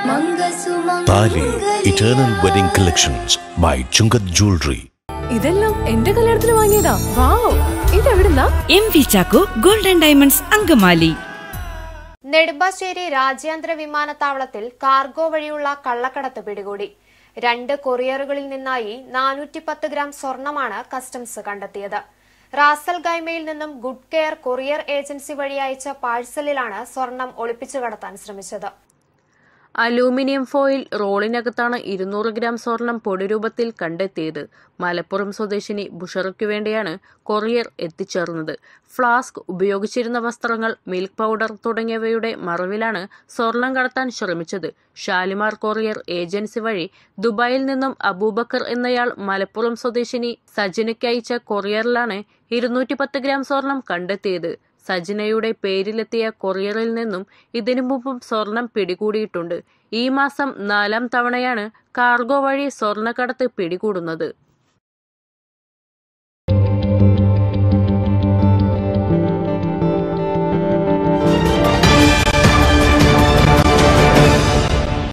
താലി eternal wedding collections by Chungath jewellery ഇതെല്ലാം എന്റെ കല്യാണത്തിന് വാങ്ങിയതാ വാവ് ഇതെവിടുന്നാ M V Chacko golden diamonds Angamaly Nedumbassery രാജ്യാന്തര വിമാനത്താവളത്തിൽ കാർഗോ വഴിയുള്ള കള്ളക്കടത്ത് പിടികൂടി രണ്ട് കൊറിയറുകളിൽ നിന്നായി നാനൂറ്റി പത്ത് ഗ്രാം സ്വർണമാണ് കസ്റ്റംസ് കണ്ടെത്തിയത് റാസൽ ഗൈമയിൽ നിന്നും ഗുഡ് കെയർ കൊറിയർ ഏജൻസി വഴി അയച്ച പാഴ്സലിലാണ് സ്വർണം ഒളിപ്പിച്ചു കടത്താൻ ശ്രമിച്ചത് അലൂമിനിയം ഫോയിൽ റോളിനകത്താണ് ഇരുന്നൂറ് ഗ്രാം സ്വർണം പൊടിരൂപത്തിൽ കണ്ടെത്തിയത് മലപ്പുറം സ്വദേശിനി ബുഷറയ്ക്കു വേണ്ടിയാണ് കൊറിയർ എത്തിച്ചേർന്നത് ഫ്ലാസ്ക് ഉപയോഗിച്ചിരുന്ന വസ്ത്രങ്ങൾ മിൽക്ക് പൗഡർ തുടങ്ങിയവയുടെ മറവിലാണ് സ്വർണം കടത്താൻ ശ്രമിച്ചത് ഷാലിമാർ കൊറിയർ ഏജൻസി വഴി ദുബായിൽ നിന്നും അബൂബക്കർ എന്നയാൾ മലപ്പുറം സ്വദേശിനി സജിനയ്ക്ക് അയച്ച കൊറിയറിലാണ് ഇരുന്നൂറ്റി പത്ത് ഗ്രാം സ്വർണം കണ്ടെത്തിയത് സജിനയുടെ പേരിലെത്തിയ കൊറിയറിൽ നിന്നും ഇതിനു മുമ്പും സ്വർണം പിടികൂടിയിട്ടുണ്ട് ഈ മാസം നാലാം തവണയാണ് കാർഗോ വഴി സ്വർണ്ണക്കടത്ത് പിടികൂടുന്നത്